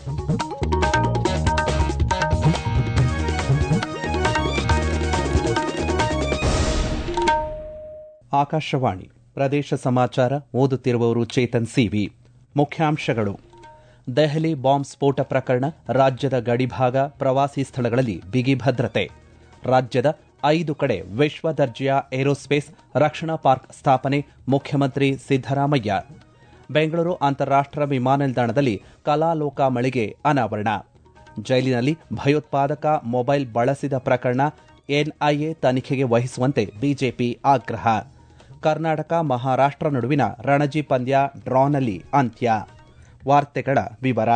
ಆಕಾಶವಾಣಿ ಪ್ರದೇಶ ಸಮಾಚಾರ ಓದುತ್ತಿರುವವರು ಚೇತನ್ ಸಿವಿ ಮುಖ್ಯಾಂಶಗಳು ದೆಹಲಿ ಬಾಂಬ್ ಸ್ಫೋಟ ಪ್ರಕರಣ ರಾಜ್ಯದ ಗಡಿಭಾಗ ಪ್ರವಾಸಿ ಸ್ಥಳಗಳಲ್ಲಿ ಬಿಗಿ ಭದ್ರತೆ ರಾಜ್ಯದ ಐದು ಕಡೆ ವಿಶ್ವ ದರ್ಜೆಯ ಏರೋಸ್ಪೇಸ್ ರಕ್ಷಣಾ ಪಾರ್ಕ್ ಸ್ಥಾಪನೆ ಮುಖ್ಯಮಂತ್ರಿ ಸಿದ್ದರಾಮಯ್ಯ ಬೆಂಗಳೂರು ಅಂತಾರಾಷ್ಟ್ರೀಯ ವಿಮಾನ ನಿಲ್ದಾಣದಲ್ಲಿ ಕಲಾಲೋಕ ಮಳಿಗೆ ಅನಾವರಣ ಜೈಲಿನಲ್ಲಿ ಭಯೋತ್ಪಾದಕ ಮೊಬೈಲ್ ಬಳಸಿದ ಪ್ರಕರಣ ಎನ್ಐಎ ತನಿಖೆಗೆ ವಹಿಸುವಂತೆ ಬಿಜೆಪಿ ಆಗ್ರಹ ಕರ್ನಾಟಕ ಮಹಾರಾಷ್ಟ್ರ ನಡುವಿನ ರಣಜಿ ಪಂದ್ಯ ಡ್ರಾನಲ್ಲಿ ಅಂತ್ಯ ವಾರ್ತೆಗಳ ವಿವರ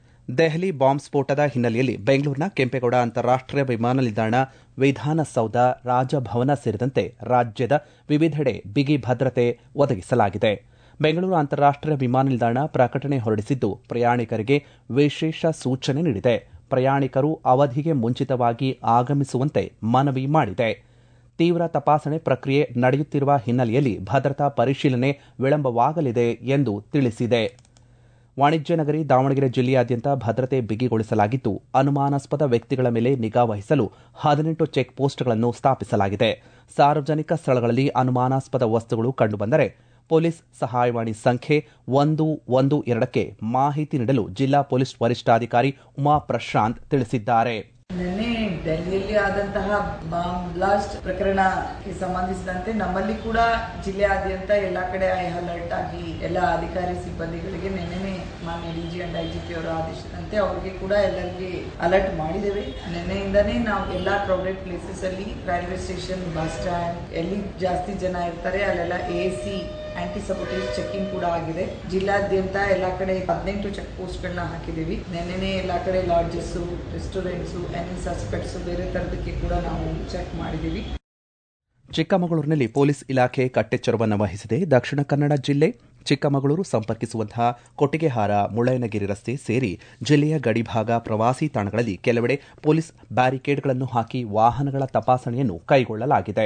ದೆಹಲಿ ಬಾಂಬ್ ಸ್ಫೋಟದ ಹಿನ್ನೆಲೆಯಲ್ಲಿ ಬೆಂಗಳೂರಿನ ಕೆಂಪೇಗೌಡ ಅಂತಾರಾಷ್ಟ್ರೀಯ ವಿಮಾನ ನಿಲ್ದಾಣ ವಿಧಾನಸೌಧ ರಾಜಭವನ ಸೇರಿದಂತೆ ರಾಜ್ಯದ ವಿವಿಧೆಡೆ ಬಿಗಿ ಭದ್ರತೆ ಒದಗಿಸಲಾಗಿದೆ ಬೆಂಗಳೂರು ಅಂತಾರಾಷ್ಟ್ರೀಯ ವಿಮಾನ ನಿಲ್ದಾಣ ಪ್ರಕಟಣೆ ಹೊರಡಿಸಿದ್ದು ಪ್ರಯಾಣಿಕರಿಗೆ ವಿಶೇಷ ಸೂಚನೆ ನೀಡಿದೆ ಪ್ರಯಾಣಿಕರು ಅವಧಿಗೆ ಮುಂಚಿತವಾಗಿ ಆಗಮಿಸುವಂತೆ ಮನವಿ ಮಾಡಿದೆ ತೀವ್ರ ತಪಾಸಣೆ ಪ್ರಕ್ರಿಯೆ ನಡೆಯುತ್ತಿರುವ ಹಿನ್ನೆಲೆಯಲ್ಲಿ ಭದ್ರತಾ ಪರಿಶೀಲನೆ ವಿಳಂಬವಾಗಲಿದೆ ಎಂದು ತಿಳಿಸಿದೆ ವಾಣಿಜ್ಯ ನಗರಿ ದಾವಣಗೆರೆ ಜಿಲ್ಲೆಯಾದ್ಯಂತ ಭದ್ರತೆ ಬಿಗಿಗೊಳಿಸಲಾಗಿದ್ದು ಅನುಮಾನಾಸ್ಪದ ವ್ಯಕ್ತಿಗಳ ಮೇಲೆ ನಿಗಾ ವಹಿಸಲು ಹದಿನೆಂಟು ಚೆಕ್ ಪೋಸ್ಟ್ಗಳನ್ನು ಸ್ಥಾಪಿಸಲಾಗಿದೆ ಸಾರ್ವಜನಿಕ ಸ್ಥಳಗಳಲ್ಲಿ ಅನುಮಾನಾಸ್ಪದ ವಸ್ತುಗಳು ಕಂಡುಬಂದರೆ ಪೊಲೀಸ್ ಸಹಾಯವಾಣಿ ಸಂಖ್ಯೆ ಒಂದು ಒಂದು ಎರಡಕ್ಕೆ ಮಾಹಿತಿ ನೀಡಲು ಜಿಲ್ಲಾ ಪೊಲೀಸ್ ವರಿಷ್ಠಾಧಿಕಾರಿ ಉಮಾ ಪ್ರಶಾಂತ್ ತಿಳಿಸಿದ್ದಾರೆ ನಿನ್ನೆ ಡೆಲ್ಲಿಯಲ್ಲಿ ಆದಂತಹ ಬಾಂಬ್ ಬ್ಲಾಸ್ಟ್ ಪ್ರಕರಣಕ್ಕೆ ಸಂಬಂಧಿಸಿದಂತೆ ನಮ್ಮಲ್ಲಿ ಕೂಡ ಜಿಲ್ಲೆಯಾದ್ಯಂತ ಎಲ್ಲಾ ಕಡೆ ಐ ಅಲರ್ಟ್ ಆಗಿ ಎಲ್ಲ ಅಧಿಕಾರಿ ಸಿಬ್ಬಂದಿಗಳಿಗೆ ನಿನ್ನೆ ಮಾನ್ಯ ಡಿಜಿ ಅಂಡ್ ಐಜಿಪಿ ಅವರ ಆದೇಶದಂತೆ ಅವರಿಗೆ ಕೂಡ ಎಲ್ಲರಿಗೆ ಅಲರ್ಟ್ ಮಾಡಿದ್ದೇವೆ ನಿನ್ನೆಯಿಂದನೇ ನಾವು ಎಲ್ಲಾ ಕ್ರೌಡೆಡ್ ಪ್ಲೇಸಸ್ ಅಲ್ಲಿ ರೈಲ್ವೆ ಸ್ಟೇಷನ್ ಬಸ್ ಸ್ಟ್ಯಾಂಡ್ ಎಲ್ಲಿ ಜಾಸ್ತಿ ಜನ ಇರ್ತಾರೆ ಅಲ್ಲೆಲ್ಲ A C anti sabotage checking ಕೂಡ ಆಗಿದೆ ಜಿಲ್ಲಾದ್ಯಂತ ಎಲ್ಲಾ ಕಡೆ ಹದಿನೆಂಟು ಚೆಕ್ ಪೋಸ್ಟ್ ಗಳನ್ನ ಹಾಕಿದೀವಿ ನೆನ್ನೆನೆ ಎಲ್ಲಾ ಕಡೆ ಲಾಡ್ಜಸ್ ರೆಸ್ಟೋರೆಂಟ್ಸ್ ಎನಿ ಸಸ್ಪೆಕ್ಟ್ಸ್ ಬೇರೆ ತರದಕ್ಕೆ ಕೂಡ ನಾವು ಚೆಕ್ ಮಾಡಿದೀವಿ ಚಿಕ್ಕಮಗಳೂರಿನಲ್ಲಿ ಪೊಲೀಸ್ ಇಲಾಖೆ ಕಟ್ಟೆಚ್ಚರವನ್ನು ವಹಿಸಿದೆ ದಕ್ಷಿಣ ಕನ್ನಡ ಜಿಲ್ಲೆ ಚಿಕ್ಕಮಗಳೂರು ಸಂಪರ್ಕಿಸುವಂತಹ ಕೊಟ್ಟಿಗೆಹಾರ ಮುಳ್ಳಯ್ಯನಗಿರಿ ರಸ್ತೆ ಸೇರಿ ಜಿಲ್ಲೆಯ ಗಡಿಭಾಗ ಪ್ರವಾಸಿ ತಾಣಗಳಲ್ಲಿ ಕೆಲವೆಡೆ ಪೊಲೀಸ್ ಬ್ಯಾರಿಕೇಡ್ಗಳನ್ನು ಹಾಕಿ ವಾಹನಗಳ ತಪಾಸಣೆಯನ್ನು ಕೈಗೊಳ್ಳಲಾಗಿದೆ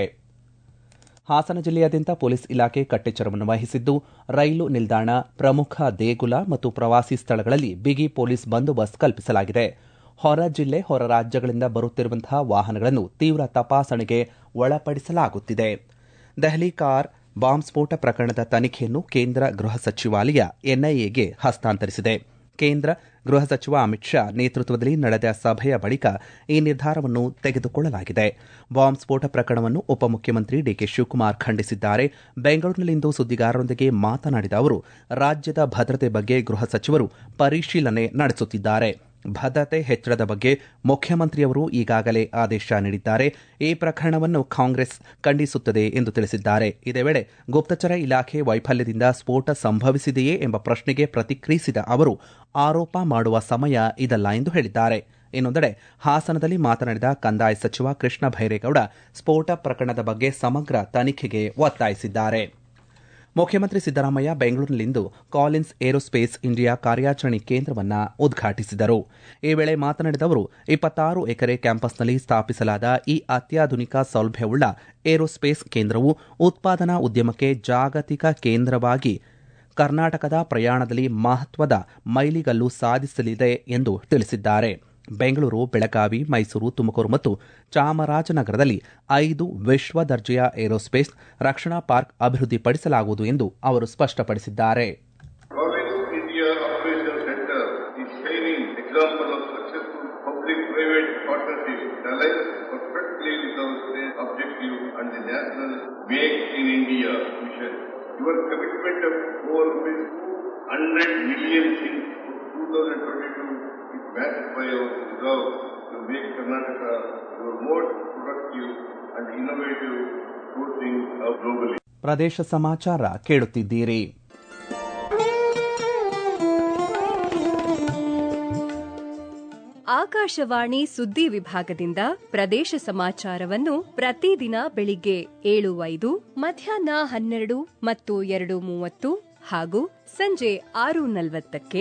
ಹಾಸನ ಜಿಲ್ಲೆಯಾದ್ಯಂತ ಪೊಲೀಸ್ ಇಲಾಖೆ ಕಟ್ಟೆಚ್ಚರವನ್ನು ವಹಿಸಿದ್ದು ರೈಲು ನಿಲ್ದಾಣ ಪ್ರಮುಖ ದೇಗುಲ ಮತ್ತು ಪ್ರವಾಸಿ ಸ್ಥಳಗಳಲ್ಲಿ ಬಿಗಿ ಪೊಲೀಸ್ ಬಂದೋಬಸ್ತ್ ಕಲ್ಪಿಸಲಾಗಿದೆ ಹೊರ ಜಿಲ್ಲೆ ಹೊರ ರಾಜ್ಯಗಳಿಂದ ಬರುತ್ತಿರುವಂತಹ ವಾಹನಗಳನ್ನು ತೀವ್ರ ತಪಾಸಣೆಗೆ ಒಳಪಡಿಸಲಾಗುತ್ತಿದೆ ದೆಹಲಿ ಕಾರ್ ಬಾಂಬ್ ಸ್ಫೋಟ ಪ್ರಕರಣದ ತನಿಖೆಯನ್ನು ಕೇಂದ್ರ ಗೃಹ ಸಚಿವಾಲಯ ಎನ್ಐಎಗೆ ಹಸ್ತಾಂತರಿಸಿದೆ ಕೇಂದ್ರ ಗೃಹ ಸಚಿವ ಅಮಿತ್ ಶಾ ನೇತೃತ್ವದಲ್ಲಿ ನಡೆದ ಸಭೆಯ ಬಳಿಕ ಈ ನಿರ್ಧಾರವನ್ನು ತೆಗೆದುಕೊಳ್ಳಲಾಗಿದೆ ಬಾಂಬ್ ಸ್ಫೋಟ ಪ್ರಕರಣವನ್ನು ಉಪಮುಖ್ಯಮಂತ್ರಿ ಡಿಕೆ ಶಿವಕುಮಾರ್ ಖಂಡಿಸಿದ್ದಾರೆ ಬೆಂಗಳೂರಿನಲ್ಲಿಂದು ಸುದ್ದಿಗಾರರೊಂದಿಗೆ ಮಾತನಾಡಿದ ಅವರು ರಾಜ್ಯದ ಭದ್ರತೆ ಬಗ್ಗೆ ಗೃಹ ಸಚಿವರು ಪರಿಶೀಲನೆ ನಡೆಸುತ್ತಿದ್ದಾರೆ ಭದ್ರತೆ ಹೆಚ್ಚಳದ ಬಗ್ಗೆ ಮುಖ್ಯಮಂತ್ರಿಯವರು ಈಗಾಗಲೇ ಆದೇಶ ನೀಡಿದ್ದಾರೆ ಈ ಪ್ರಕರಣವನ್ನು ಕಾಂಗ್ರೆಸ್ ಖಂಡಿಸುತ್ತದೆ ಎಂದು ತಿಳಿಸಿದ್ದಾರೆ ಇದೇ ವೇಳೆ ಗುಪ್ತಚರ ಇಲಾಖೆ ವೈಫಲ್ಯದಿಂದ ಸ್ಫೋಟ ಸಂಭವಿಸಿದೆಯೇ ಎಂಬ ಪ್ರಶ್ನೆಗೆ ಪ್ರತಿಕ್ರಿಯಿಸಿದ ಅವರು ಆರೋಪ ಮಾಡುವ ಸಮಯ ಇದಲ್ಲ ಎಂದು ಹೇಳಿದ್ದಾರೆ ಇನ್ನೊಂದೆಡೆ ಹಾಸನದಲ್ಲಿ ಮಾತನಾಡಿದ ಕಂದಾಯ ಸಚಿವ ಕೃಷ್ಣ ಭೈರೇಗೌಡ ಸ್ಫೋಟ ಪ್ರಕರಣದ ಬಗ್ಗೆ ಸಮಗ್ರ ತನಿಖೆಗೆ ಒತ್ತಾಯಿಸಿದ್ದಾರೆ ಮುಖ್ಯಮಂತ್ರಿ ಸಿದ್ದರಾಮಯ್ಯ ಬೆಂಗಳೂರಿನಲ್ಲಿಂದು ಕಾಲಿನ್ಸ್ ಏರೋಸ್ಪೇಸ್ ಇಂಡಿಯಾ ಕಾರ್ಯಾಚರಣೆ ಕೇಂದ್ರವನ್ನು ಉದ್ಘಾಟಿಸಿದರು ಈ ವೇಳೆ ಮಾತನಾಡಿದ ಅವರು ಇಪ್ಪತ್ತಾರು ಎಕರೆ ಕ್ಯಾಂಪಸ್ನಲ್ಲಿ ಸ್ಥಾಪಿಸಲಾದ ಈ ಅತ್ಯಾಧುನಿಕ ಸೌಲಭ್ಯವುಳ್ಳ ಏರೋಸ್ಪೇಸ್ ಕೇಂದ್ರವು ಉತ್ಪಾದನಾ ಉದ್ಯಮಕ್ಕೆ ಜಾಗತಿಕ ಕೇಂದ್ರವಾಗಿ ಕರ್ನಾಟಕದ ಪ್ರಯಾಣದಲ್ಲಿ ಮಹತ್ವದ ಮೈಲಿಗಲ್ಲು ಸಾಧಿಸಲಿದೆ ಎಂದು ತಿಳಿಸಿದ್ದಾರೆ ಬೆಂಗಳೂರು ಬೆಳಗಾವಿ ಮೈಸೂರು ತುಮಕೂರು ಮತ್ತು ಚಾಮರಾಜನಗರದಲ್ಲಿ ಐದು ವಿಶ್ವ ದರ್ಜೆಯ ಏರೋಸ್ಪೇಸ್ ರಕ್ಷಣಾ ಪಾರ್ಕ್ ಅಭಿವೃದ್ಧಿಪಡಿಸಲಾಗುವುದು ಎಂದು ಅವರು ಸ್ಪಷ್ಟಪಡಿಸಿದ್ದಾರೆ Province India Operational Center is shining example of successful public-private partnership that aligns perfectly with our state objective and the national Make in India mission. Your commitment of over rupees 200 million since 2022 is matched by our resolve to make Karnataka your most productive and innovative sourcing of globally. ಪ್ರದೇಶ ಸಮಾಚಾರ ಕೇಳುತ್ತಿದ್ದೀರಿ ಆಕಾಶವಾಣಿ ಸುದ್ದಿ ವಿಭಾಗದಿಂದ ಪ್ರದೇಶ ಸಮಾಚಾರವನ್ನು ಪ್ರತಿದಿನ ಬೆಳಿಗ್ಗೆ ಏಳು ಐದು ಮಧ್ಯಾಹ್ನ ಹನ್ನೆರಡು ಮತ್ತು ಎರಡು ಮೂವತ್ತು ಹಾಗೂ ಸಂಜೆ ಆರು ನಲವತ್ತಕ್ಕೆ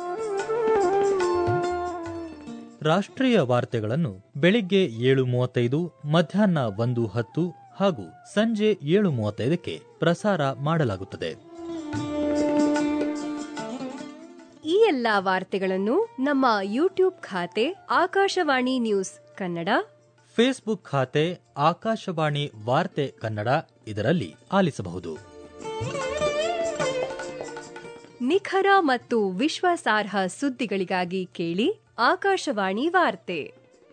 ರಾಷ್ಟ್ರೀಯ ವಾರ್ತೆಗಳನ್ನು ಬೆಳಿಗ್ಗೆ ಏಳು ಮೂವತ್ತೈದು ಮಧ್ಯಾಹ್ನ ಒಂದು ಹತ್ತು ಹಾಗೂ ಸಂಜೆ ಏಳು ಮೂವತ್ತೈದಕ್ಕೆ ಪ್ರಸಾರ ಮಾಡಲಾಗುತ್ತದೆ ಈ ಎಲ್ಲಾ ವಾರ್ತೆಗಳನ್ನು ನಮ್ಮ ಯೂಟ್ಯೂಬ್ ಖಾತೆ ಆಕಾಶವಾಣಿ ನ್ಯೂಸ್ ಕನ್ನಡ ಫೇಸ್ಬುಕ್ ಖಾತೆ ಆಕಾಶವಾಣಿ ವಾರ್ತೆ ಕನ್ನಡ ಇದರಲ್ಲಿ ಆಲಿಸಬಹುದು ನಿಖರ ಮತ್ತು ವಿಶ್ವಾಸಾರ್ಹ ಸುದ್ದಿಗಳಿಗಾಗಿ ಕೇಳಿ ಆಕಾಶವಾಣಿ ವಾರ್ತೆ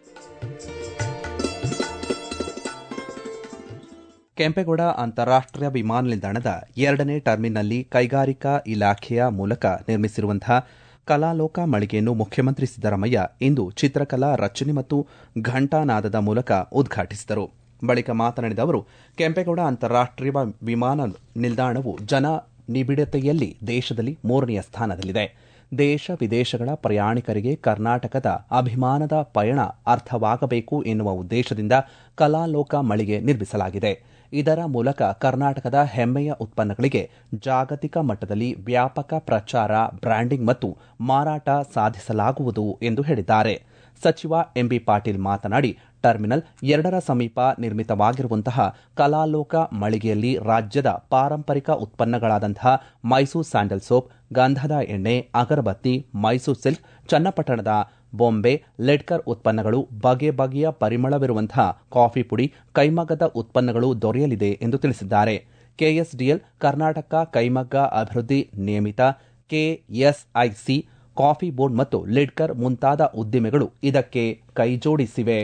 ಕೆಂಪೇಗೌಡ ಅಂತಾರಾಷ್ಟ್ರೀಯ ವಿಮಾನ ನಿಲ್ದಾಣದ ಎರಡನೇ ಟರ್ಮಿನಲ್ಲಿ ಕೈಗಾರಿಕಾ ಇಲಾಖೆಯ ಮೂಲಕ ನಿರ್ಮಿಸಿರುವಂತಹ ಕಲಾಲೋಕ ಮಳಿಗೆಯನ್ನು ಮುಖ್ಯಮಂತ್ರಿ ಸಿದ್ದರಾಮಯ್ಯ ಇಂದು ಚಿತ್ರಕಲಾ ರಚನೆ ಮತ್ತು ಘಂಟಾನಾದದ ಮೂಲಕ ಉದ್ಘಾಟಿಸಿದರು ಬಳಿಕ ಮಾತನಾಡಿದ ಅವರು ಕೆಂಪೇಗೌಡ ಅಂತಾರಾಷ್ಟ್ರೀಯ ವಿಮಾನ ನಿಲ್ದಾಣವು ಜನ ನಿಬಿಡತೆಯಲ್ಲಿ ದೇಶದಲ್ಲಿ ಮೂರನೆಯ ಸ್ಥಾನದಲ್ಲಿದೆ ದೇಶ ವಿದೇಶಗಳ ಪ್ರಯಾಣಿಕರಿಗೆ ಕರ್ನಾಟಕದ ಅಭಿಮಾನದ ಪಯಣ ಅರ್ಥವಾಗಬೇಕು ಎನ್ನುವ ಉದ್ದೇಶದಿಂದ ಕಲಾಲೋಕ ಮಳಿಗೆ ನಿರ್ಮಿಸಲಾಗಿದೆ ಇದರ ಮೂಲಕ ಕರ್ನಾಟಕದ ಹೆಮ್ಮೆಯ ಉತ್ಪನ್ನಗಳಿಗೆ ಜಾಗತಿಕ ಮಟ್ಟದಲ್ಲಿ ವ್ಯಾಪಕ ಪ್ರಚಾರ ಬ್ರ್ಯಾಂಡಿಂಗ್ ಮತ್ತು ಮಾರಾಟ ಸಾಧಿಸಲಾಗುವುದು ಎಂದು ಹೇಳಿದ್ದಾರೆ ಸಚಿವ ಎಂಬಿ ಪಾಟೀಲ್ ಮಾತನಾಡಿ ಟರ್ಮಿನಲ್ ಎರಡರ ಸಮೀಪ ನಿರ್ಮಿತವಾಗಿರುವಂತಹ ಕಲಾಲೋಕ ಮಳಿಗೆಯಲ್ಲಿ ರಾಜ್ಯದ ಪಾರಂಪರಿಕ ಉತ್ಪನ್ನಗಳಾದಂತಹ ಮೈಸೂರು ಸ್ಯಾಂಡಲ್ ಸೋಪ್ ಗಂಧದ ಎಣ್ಣೆ ಅಗರಬತ್ತಿ ಮೈಸೂರು ಸಿಲ್ಕ್ ಚನ್ನಪಟ್ಟಣದ ಬೊಂಬೆ ಲೆಡ್ಕರ್ ಉತ್ಪನ್ನಗಳು ಬಗೆ ಬಗೆಯ ಪರಿಮಳವಿರುವಂತಹ ಕಾಫಿ ಪುಡಿ ಕೈಮಗ್ಗದ ಉತ್ಪನ್ನಗಳು ದೊರೆಯಲಿದೆ ಎಂದು ತಿಳಿಸಿದ್ದಾರೆ ಕೆಎಸ್ಡಿಎಲ್ ಕರ್ನಾಟಕ ಕೈಮಗ್ಗ ಅಭಿವೃದ್ಧಿ ನಿಯಮಿತ ಕೆಎಸ್ಐಸಿ ಕಾಫಿ ಬೋರ್ಡ್ ಮತ್ತು ಲಿಡ್ಕರ್ ಮುಂತಾದ ಉದ್ದಿಮೆಗಳು ಇದಕ್ಕೆ ಕೈಜೋಡಿಸಿವೆ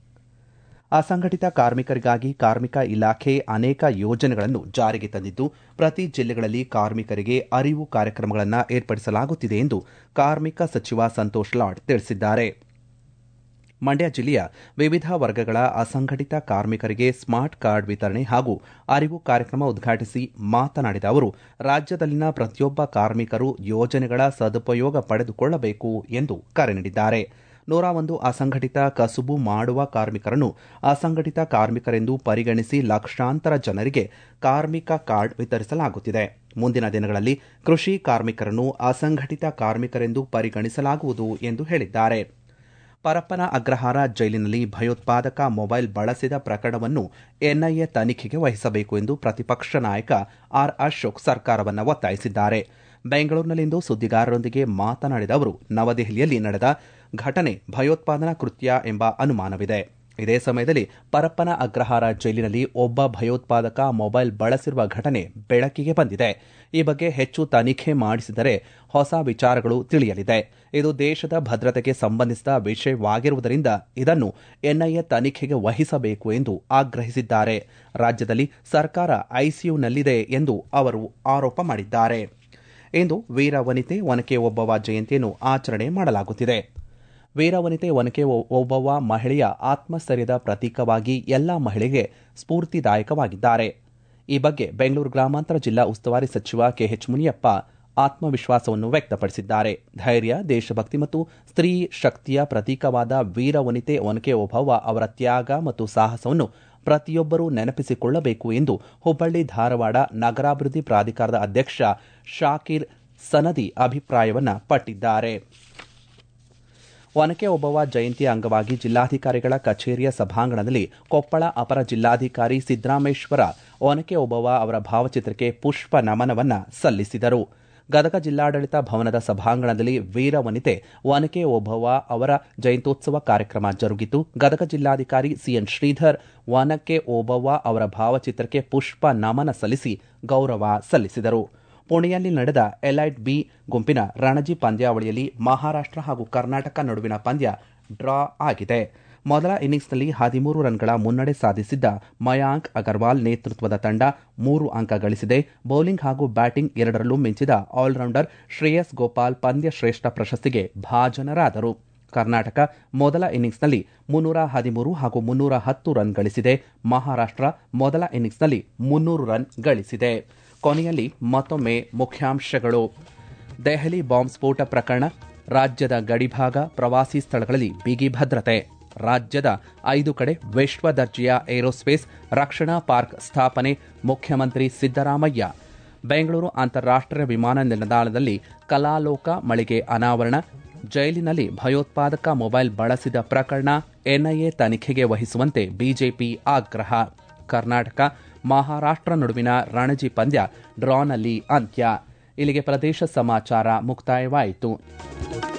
ಅಸಂಘಟಿತ ಕಾರ್ಮಿಕರಿಗಾಗಿ ಕಾರ್ಮಿಕ ಇಲಾಖೆ ಅನೇಕ ಯೋಜನೆಗಳನ್ನು ಜಾರಿಗೆ ತಂದಿದ್ದು ಪ್ರತಿ ಜಿಲ್ಲೆಗಳಲ್ಲಿ ಕಾರ್ಮಿಕರಿಗೆ ಅರಿವು ಕಾರ್ಯಕ್ರಮಗಳನ್ನು ಏರ್ಪಡಿಸಲಾಗುತ್ತಿದೆ ಎಂದು ಕಾರ್ಮಿಕ ಸಚಿವ ಸಂತೋಷ್ ಲಾಡ್ ತಿಳಿಸಿದ್ದಾರೆ ಮಂಡ್ಯ ಜಿಲ್ಲೆಯ ವಿವಿಧ ವರ್ಗಗಳ ಅಸಂಘಟಿತ ಕಾರ್ಮಿಕರಿಗೆ ಸ್ಮಾರ್ಟ್ ಕಾರ್ಡ್ ವಿತರಣೆ ಹಾಗೂ ಅರಿವು ಕಾರ್ಯಕ್ರಮ ಉದ್ಘಾಟಿಸಿ ಮಾತನಾಡಿದ ಅವರು ರಾಜ್ಯದಲ್ಲಿನ ಪ್ರತಿಯೊಬ್ಬ ಕಾರ್ಮಿಕರು ಯೋಜನೆಗಳ ಸದುಪಯೋಗ ಪಡೆದುಕೊಳ್ಳಬೇಕು ಎಂದು ಕರೆ ನೀಡಿದ್ದಾರೆ ನೂರ ಒಂದು ಅಸಂಘಟಿತ ಕಸುಬು ಮಾಡುವ ಕಾರ್ಮಿಕರನ್ನು ಅಸಂಘಟಿತ ಕಾರ್ಮಿಕರೆಂದು ಪರಿಗಣಿಸಿ ಲಕ್ಷಾಂತರ ಜನರಿಗೆ ಕಾರ್ಮಿಕ ಕಾರ್ಡ್ ವಿತರಿಸಲಾಗುತ್ತಿದೆ ಮುಂದಿನ ದಿನಗಳಲ್ಲಿ ಕೃಷಿ ಕಾರ್ಮಿಕರನ್ನು ಅಸಂಘಟಿತ ಕಾರ್ಮಿಕರೆಂದು ಪರಿಗಣಿಸಲಾಗುವುದು ಎಂದು ಹೇಳಿದ್ದಾರೆ ಪರಪ್ಪನ ಅಗ್ರಹಾರ ಜೈಲಿನಲ್ಲಿ ಭಯೋತ್ಪಾದಕ ಮೊಬೈಲ್ ಬಳಸಿದ ಪ್ರಕರಣವನ್ನು ಎನ್ಐಎ ತನಿಖೆಗೆ ವಹಿಸಬೇಕು ಎಂದು ಪ್ರತಿಪಕ್ಷ ನಾಯಕ ಆರ್ ಅಶೋಕ್ ಸರ್ಕಾರವನ್ನು ಒತ್ತಾಯಿಸಿದ್ದಾರೆ ಬೆಂಗಳೂರಿನಲ್ಲಿಂದು ಸುದ್ದಿಗಾರರೊಂದಿಗೆ ಮಾತನಾಡಿದ ಅವರು ನವದೆಹಲಿಯಲ್ಲಿ ನಡೆದ ಘಟನೆ ಭಯೋತ್ಪಾದನಾ ಕೃತ್ಯ ಎಂಬ ಅನುಮಾನವಿದೆ ಇದೇ ಸಮಯದಲ್ಲಿ ಪರಪ್ಪನ ಅಗ್ರಹಾರ ಜೈಲಿನಲ್ಲಿ ಒಬ್ಬ ಭಯೋತ್ಪಾದಕ ಮೊಬೈಲ್ ಬಳಸಿರುವ ಘಟನೆ ಬೆಳಕಿಗೆ ಬಂದಿದೆ ಈ ಬಗ್ಗೆ ಹೆಚ್ಚು ತನಿಖೆ ಮಾಡಿಸಿದರೆ ಹೊಸ ವಿಚಾರಗಳು ತಿಳಿಯಲಿದೆ ಇದು ದೇಶದ ಭದ್ರತೆಗೆ ಸಂಬಂಧಿಸಿದ ವಿಷಯವಾಗಿರುವುದರಿಂದ ಇದನ್ನು ಎನ್ಐಎ ತನಿಖೆಗೆ ವಹಿಸಬೇಕು ಎಂದು ಆಗ್ರಹಿಸಿದ್ದಾರೆ ರಾಜ್ಯದಲ್ಲಿ ಸರ್ಕಾರ ಐಸಿಯುನಲ್ಲಿದೆ ಎಂದು ಅವರು ಆರೋಪ ಮಾಡಿದ್ದಾರೆ ಇಂದು ವೀರ ವನಿತೆ ಒನಕೆ ಒಬ್ಬವ ಜಯಂತಿಯನ್ನು ಆಚರಣೆ ಮಾಡಲಾಗುತ್ತಿದೆ ವೀರವನಿತೆ ಒನಕೆ ಒಬ್ಬವ ಮಹಿಳೆಯ ಆತ್ಮಸ್ಥೈರ್ಯದ ಪ್ರತೀಕವಾಗಿ ಎಲ್ಲ ಮಹಿಳೆಗೆ ಸ್ಫೂರ್ತಿದಾಯಕವಾಗಿದ್ದಾರೆ ಈ ಬಗ್ಗೆ ಬೆಂಗಳೂರು ಗ್ರಾಮಾಂತರ ಜಿಲ್ಲಾ ಉಸ್ತುವಾರಿ ಸಚಿವ ಕೆಎಚ್ ಮುನಿಯಪ್ಪ ಆತ್ಮವಿಶ್ವಾಸವನ್ನು ವ್ಯಕ್ತಪಡಿಸಿದ್ದಾರೆ ಧೈರ್ಯ ದೇಶಭಕ್ತಿ ಮತ್ತು ಸ್ತ್ರೀ ಶಕ್ತಿಯ ಪ್ರತೀಕವಾದ ವೀರವನಿತೆ ಒನಕೆ ಓಬವ್ವ ಅವರ ತ್ಯಾಗ ಮತ್ತು ಸಾಹಸವನ್ನು ಪ್ರತಿಯೊಬ್ಬರೂ ನೆನಪಿಸಿಕೊಳ್ಳಬೇಕು ಎಂದು ಹುಬ್ಬಳ್ಳಿ ಧಾರವಾಡ ನಗರಾಭಿವೃದ್ಧಿ ಪ್ರಾಧಿಕಾರದ ಅಧ್ಯಕ್ಷ ಶಾಕೀರ್ ಸನದಿ ಅಭಿಪ್ರಾಯವನ್ನ ಪಟ್ಟಿದ್ದಾರೆ ಒನಕೆ ಒಬ್ಬವ ಜಯಂತಿಯ ಅಂಗವಾಗಿ ಜಿಲ್ಲಾಧಿಕಾರಿಗಳ ಕಚೇರಿಯ ಸಭಾಂಗಣದಲ್ಲಿ ಕೊಪ್ಪಳ ಅಪರ ಜಿಲ್ಲಾಧಿಕಾರಿ ಸಿದ್ದರಾಮೇಶ್ವರ ಒನಕೆ ಒಬ್ಬವ ಅವರ ಭಾವಚಿತ್ರಕ್ಕೆ ಪುಷ್ಪ ನಮನವನ್ನ ಸಲ್ಲಿಸಿದರು ಗದಗ ಜಿಲ್ಲಾಡಳಿತ ಭವನದ ಸಭಾಂಗಣದಲ್ಲಿ ವೀರ ವನಿತೆ ಒನಕೆ ಓಬವ್ವ ಅವರ ಜಯಂತ್ಯೋತ್ಸವ ಕಾರ್ಯಕ್ರಮ ಜರುಗಿತು ಗದಗ ಜಿಲ್ಲಾಧಿಕಾರಿ ಸಿಎನ್ ಶ್ರೀಧರ್ ಒನಕೆ ಓಬವ್ವ ಅವರ ಭಾವಚಿತ್ರಕ್ಕೆ ಪುಷ್ಪ ನಮನ ಸಲ್ಲಿಸಿ ಗೌರವ ಸಲ್ಲಿಸಿದರು ಪುಣೆಯಲ್ಲಿ ನಡೆದ ಎಲೈಟ್ ಬಿ ಗುಂಪಿನ ರಣಜಿ ಪಂದ್ಯಾವಳಿಯಲ್ಲಿ ಮಹಾರಾಷ್ಟ್ರ ಹಾಗೂ ಕರ್ನಾಟಕ ನಡುವಿನ ಪಂದ್ಯ ಡ್ರಾ ಆಗಿದೆ ಮೊದಲ ಇನ್ನಿಂಗ್ಸ್ನಲ್ಲಿ ಹದಿಮೂರು ರನ್ಗಳ ಮುನ್ನಡೆ ಸಾಧಿಸಿದ್ದ ಮಯಾಂಕ್ ಅಗರ್ವಾಲ್ ನೇತೃತ್ವದ ತಂಡ ಮೂರು ಅಂಕ ಗಳಿಸಿದೆ ಬೌಲಿಂಗ್ ಹಾಗೂ ಬ್ಯಾಟಿಂಗ್ ಎರಡರಲ್ಲೂ ಮಿಂಚಿದ ಆಲ್ರೌಂಡರ್ ಶ್ರೇಯಸ್ ಗೋಪಾಲ್ ಪಂದ್ಯ ಶ್ರೇಷ್ಠ ಪ್ರಶಸ್ತಿಗೆ ಭಾಜನರಾದರು ಕರ್ನಾಟಕ ಮೊದಲ ಇನ್ನಿಂಗ್ಸ್ನಲ್ಲಿ ಮುನ್ನೂರ ಹದಿಮೂರು ಹಾಗೂ ಮುನ್ನೂರ ಹತ್ತು ರನ್ ಗಳಿಸಿದೆ ಮಹಾರಾಷ್ಟ್ರ ಮೊದಲ ಇನ್ನಿಂಗ್ಸ್ನಲ್ಲಿ ಮುನ್ನೂರು ರನ್ ಗಳಿಸಿದೆ ಕೊನೆಯಲ್ಲಿ ಮತ್ತೊಮ್ಮೆ ಮುಖ್ಯಾಂಶಗಳು ದೆಹಲಿ ಬಾಂಬ್ ಸ್ಫೋಟ ಪ್ರಕರಣ ರಾಜ್ಯದ ಗಡಿಭಾಗ ಪ್ರವಾಸಿ ಸ್ಥಳಗಳಲ್ಲಿ ಬಿಗಿ ಭದ್ರತೆ ರಾಜ್ಯದ ಐದು ಕಡೆ ವಿಶ್ವ ದರ್ಜೆಯ ಏರೋಸ್ಪೇಸ್ ರಕ್ಷಣಾ ಪಾರ್ಕ್ ಸ್ಥಾಪನೆ ಮುಖ್ಯಮಂತ್ರಿ ಸಿದ್ದರಾಮಯ್ಯ ಬೆಂಗಳೂರು ಅಂತಾರಾಷ್ಟ್ರೀಯ ವಿಮಾನ ನಿಲ್ದಾಣದಲ್ಲಿ ಕಲಾಲೋಕ ಮಳಿಗೆ ಅನಾವರಣ ಜೈಲಿನಲ್ಲಿ ಭಯೋತ್ಪಾದಕ ಮೊಬೈಲ್ ಬಳಸಿದ ಪ್ರಕರಣ ಎನ್ಐಎ ತನಿಖೆಗೆ ವಹಿಸುವಂತೆ ಬಿಜೆಪಿ ಆಗ್ರಹ ಕರ್ನಾಟಕ ಮಹಾರಾಷ್ಟ್ರ ನಡುವಿನ ರಣಜಿ ಪಂದ್ಯ ಡ್ರಾನಲ್ಲಿ ಅಂತ್ಯ ಇಲ್ಲಿಗೆ ಪ್ರದೇಶ ಸಮಾಚಾರ ಮುಕ್ತಾಯವಾಯಿತು